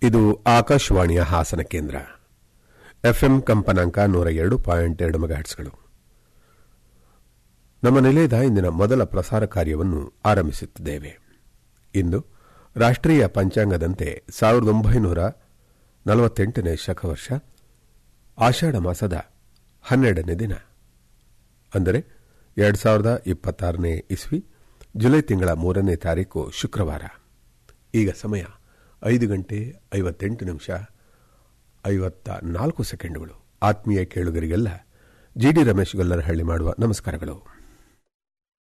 ಇದು ಆಕಾಶವಾಣಿಯ ಹಾಸನ ಕೇಂದ್ರ ಎಫ್ಎಂ ಕಂಪನಾಂಕ ನೂರ ಎರಡು ಪಾಯಿಂಟ್ ಎರಡು ಮೆಗಾಹೆಟ್ಸ್ಗಳು ನಮ್ಮ ನಿಲಯದ ಇಂದಿನ ಮೊದಲ ಪ್ರಸಾರ ಕಾರ್ಯವನ್ನು ಆರಂಭಿಸುತ್ತಿದ್ದೇವೆ ಇಂದು ರಾಷ್ಟ್ರೀಯ ಪಂಚಾಂಗದಂತೆ ಸಾವಿರದ ಒಂಬೈನೂರ ನಲವತ್ತೆಂಟನೇ ಶಕವರ್ಷ ಆಷಾಢ ಮಾಸದ ಹನ್ನೆರಡನೇ ದಿನ ಅಂದರೆ ಎರಡು ಸಾವಿರದ ಇಪ್ಪತ್ತಾರನೇ ಇಸ್ವಿ ಜುಲೈ ತಿಂಗಳ ಮೂರನೇ ತಾರೀಕು ಶುಕ್ರವಾರ ಈಗ ಸಮಯ ಐದು ಗಂಟೆ ಐವತ್ತೆಂಟು ನಿಮಿಷ ಐವತ್ತ ನಾಲ್ಕು ಸೆಕೆಂಡುಗಳು ಆತ್ಮೀಯ ಕೇಳುಗರಿಗೆಲ್ಲ ಜಿಡಿ ರಮೇಶ್ ಗೊಲ್ಲರಹಳ್ಳಿ ಮಾಡುವ ನಮಸ್ಕಾರಗಳು